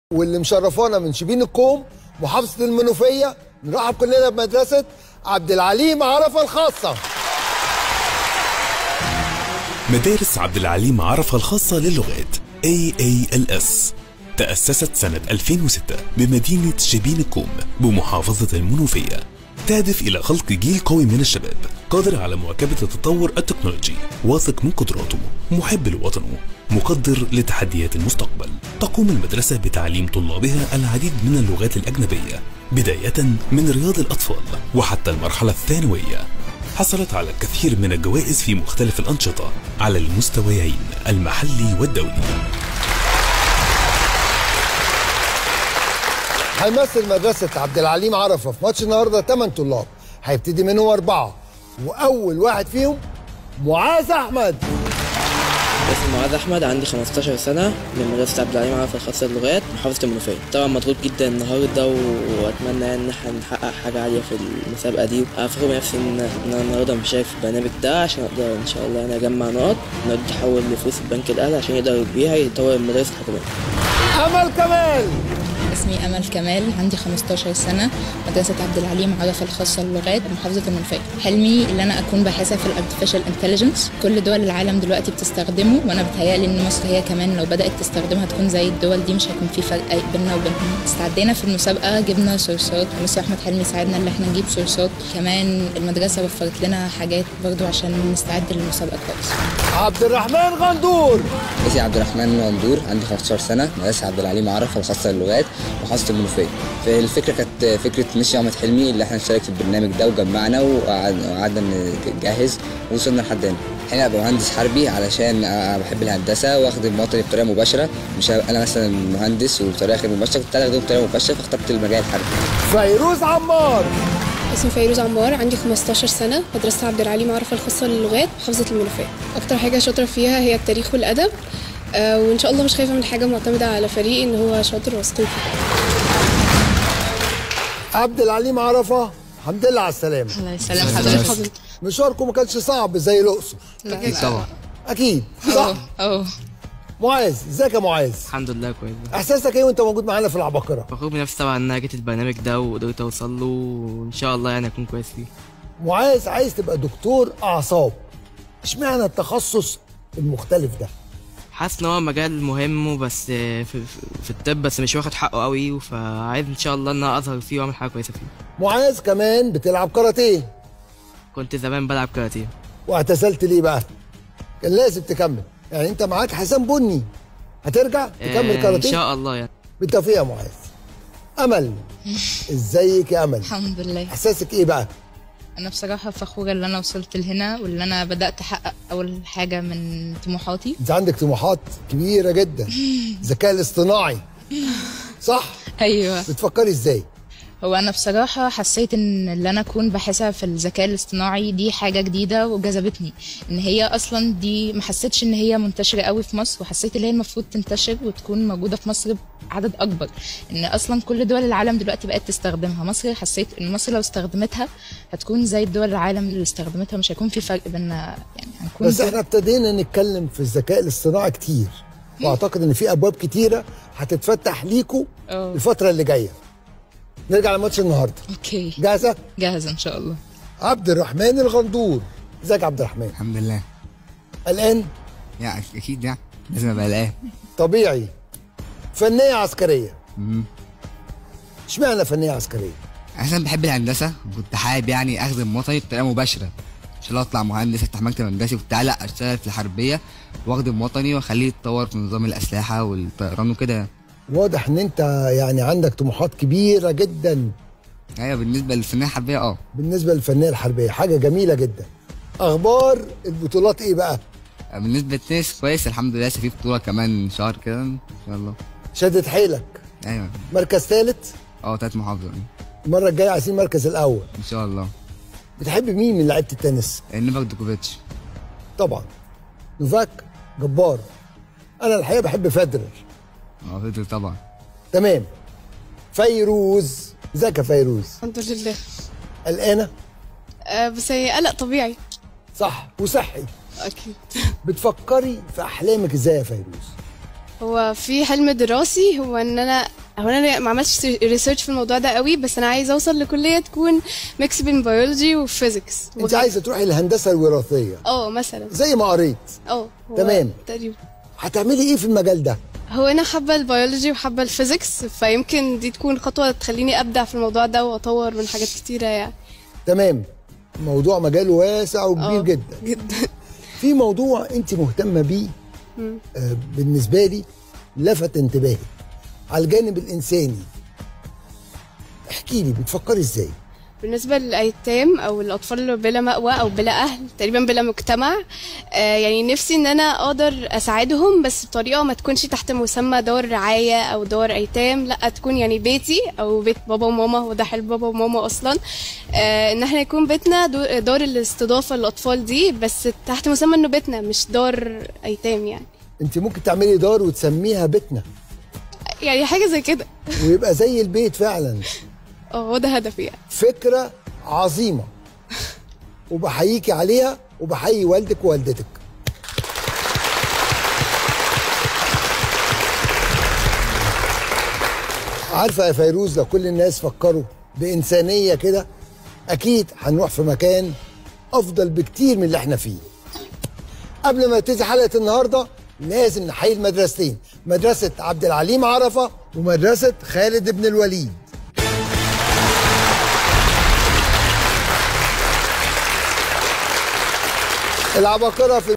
واللي مشرفانا من شبين الكوم محافظة المنوفية نرحب كلنا بمدرسة عبد العليم عرفة الخاصة مدارس عبد العليم عرفة الخاصة للغات AALS تأسست سنة 2006 بمدينة شبين الكوم بمحافظة المنوفية تهدف إلى خلق جيل قوي من الشباب قادر على مواكبة التطور التكنولوجي واثق من قدراته محب لوطنه مقدر لتحديات المستقبل تقوم المدرسة بتعليم طلابها العديد من اللغات الأجنبية بداية من رياض الأطفال وحتى المرحلة الثانوية حصلت على الكثير من الجوائز في مختلف الأنشطة على المستويين المحلي والدولي هيمثل مدرسة عبد العليم عرفة في ماتش النهاردة 8 طلاب هيبتدي منهم أربعة وأول واحد فيهم معاذ أحمد اسمي معاذ احمد عندي 15 سنه من مدرسه عبد العليم عرفه الخاصه للغات محافظه المنوفيه طبعا مضغوط جدا النهارده واتمنى يعني ان احنا نحقق حاجه عاليه في المسابقه دي فخور بنفسي ان ان انا النهارده مشارك في البرنامج ده عشان اقدر ان شاء الله يعني اجمع نقط نقدر تحول لفلوس البنك الاهلي عشان يقدر بيها يطور المدارس الحكوميه أمل كمال اسمي أمل كمال عندي 15 سنة مدرسة عبد العليم عرفة الخاصة للغات محافظة المنوفية حلمي اللي أنا أكون باحثة في الارتفيشال انتليجنس كل دول العالم دلوقتي بتستخدمه وأنا بتهيألي إن مصر هي كمان لو بدأت تستخدمها تكون زي الدول دي مش هيكون في فرق أي بيننا وبينهم استعدينا في المسابقة جبنا سورسات ومستر أحمد حلمي ساعدنا إن احنا نجيب سورسات كمان المدرسة وفرت لنا حاجات برضو عشان نستعد للمسابقة كويس عبد الرحمن غندور اسمي عبد الرحمن غندور عندي 15 سنه مدرسه عبد العليم عرفه الخاصه للغات محافظه المنوفيه فالفكره كانت فكره مشي احمد حلمي اللي احنا نشارك في البرنامج ده وجمعنا وقعد- وقعدنا نجهز ووصلنا لحد هنا هنا ابقى مهندس حربي علشان أنا بحب الهندسه واخدم وطني بطريقه مباشره مش هبقى انا مثلا مهندس وبطريقه غير مباشره كنت عايز اخدمه بطريقه مباشره فاخترت المجال الحربي فيروز عمار اسمي فيروز عمار عندي 15 سنة مدرسة عبد العليم عرفة الخاصة للغات محافظة المنوفية أكتر حاجة شاطرة فيها هي التاريخ والأدب آه وإن شاء الله مش خايفة من حاجة معتمدة على فريقي إن هو شاطر واثقين فيه عبد العليم عرفة الحمد لله على السلامة الله يسلم حضرتك مشواركم ما كانش صعب زي الأقصر اكيد طبعا أكيد صح أوه معاذ ازيك يا معاذ الحمد لله كويس احساسك ايه وانت موجود معانا في العباقرة فخور بنفسي طبعا ان انا جيت البرنامج ده وقدرت اوصل له وان شاء الله يعني اكون كويس فيه معاذ عايز تبقى دكتور اعصاب اشمعنى التخصص المختلف ده حاسس ان هو مجال مهم وبس في, في, في الطب بس مش واخد حقه قوي فعايز ان شاء الله ان انا اظهر فيه واعمل حاجه كويسه فيه معاذ كمان بتلعب كاراتيه كنت زمان بلعب كاراتيه واعتزلت ليه بقى كان لازم تكمل يعني انت معاك حسام بني هترجع تكمل آه، ان كاراتيه شاء الله يعني بالتوفيق يا معاذ امل ازيك يا امل الحمد لله احساسك ايه بقى انا بصراحه فخوره ان انا وصلت لهنا واللي انا بدات احقق اول حاجه من طموحاتي انت عندك طموحات كبيره جدا الذكاء الاصطناعي صح ايوه بتفكري ازاي هو انا بصراحه حسيت ان اللي انا اكون باحثها في الذكاء الاصطناعي دي حاجه جديده وجذبتني ان هي اصلا دي ما حسيتش ان هي منتشره قوي في مصر وحسيت ان هي المفروض تنتشر وتكون موجوده في مصر بعدد اكبر ان اصلا كل دول العالم دلوقتي بقت تستخدمها مصر حسيت ان مصر لو استخدمتها هتكون زي الدول العالم اللي استخدمتها مش هيكون في فرق بيننا يعني هنكون بس احنا ابتدينا نتكلم في الذكاء الاصطناعي كتير واعتقد ان في ابواب كتيره هتتفتح ليكوا اه. الفتره اللي جايه نرجع لماتش النهارده اوكي جاهزه جاهزه ان شاء الله عبد الرحمن الغندور ازيك يا عبد الرحمن الحمد لله الان يعني اكيد يعني لازم ابقى قلقان طبيعي فنيه عسكريه اشمعنى فنيه عسكريه عشان بحب الهندسه وكنت حابب يعني اخدم وطني بطريقه مباشره مش اللي اطلع مهندس افتح مكتب هندسي وبتاع لا اشتغل في الحربيه واخدم وطني واخليه يتطور في نظام الاسلحه والطيران وكده واضح ان انت يعني عندك طموحات كبيره جدا ايوه بالنسبه للفنيه الحربيه اه بالنسبه للفنيه الحربيه حاجه جميله جدا اخبار البطولات ايه بقى بالنسبه للتنس كويس الحمد لله لسه في بطوله كمان شهر كده ان شاء الله شدت حيلك ايوه مركز ثالث اه تلات محافظه المره الجايه عايزين المركز الاول ان شاء الله بتحب مين من لعيبه التنس نيفاك دوكوفيتش طبعا نوفاك جبار انا الحقيقه بحب فederer اه فضل طبعا تمام فيروز ازيك يا فيروز الحمد لله قلقانه آه بس هي قلق طبيعي صح وصحي أكيد بتفكري في احلامك ازاي يا فيروز هو في حلم دراسي هو ان انا هو انا ما عملتش ريسيرش في الموضوع ده قوي بس انا عايزه اوصل لكليه تكون ميكس بين بيولوجي وفيزيكس انت عايزه تروحي الهندسه الوراثيه اه مثلا زي ما قريت اه هو تمام. تقريبا هتعملي ايه في المجال ده هو انا حابه البيولوجي وحابه الفيزيكس فيمكن دي تكون خطوه تخليني ابدع في الموضوع ده واطور من حاجات كتيره يعني تمام موضوع مجاله واسع وكبير آه، جدا جدا في موضوع انت مهتمه بيه آه بالنسبه لي لفت انتباهي على الجانب الانساني احكي لي بتفكري ازاي بالنسبة للأيتام أو الأطفال اللي بلا مأوى أو بلا أهل تقريبا بلا مجتمع آه يعني نفسي إن أنا أقدر أساعدهم بس بطريقة ما تكونش تحت مسمى دار رعاية أو دار أيتام لا تكون يعني بيتي أو بيت بابا وماما وده حلم بابا وماما أصلا آه إن احنا يكون بيتنا دو- دار الاستضافة للأطفال دي بس تحت مسمى إنه بيتنا مش دار أيتام يعني انت ممكن تعملي دار وتسميها بيتنا يعني حاجة زي كده ويبقى زي البيت فعلا اه هو ده هدفي يعني فكره عظيمه وبحييكي عليها وبحيي والدك ووالدتك عارفه يا فيروز لو كل الناس فكروا بانسانيه كده اكيد هنروح في مكان افضل بكتير من اللي احنا فيه قبل ما تنتهي حلقه النهارده لازم نحيي المدرستين مدرسه عبد العليم عرفه ومدرسه خالد بن الوليد العباقرة في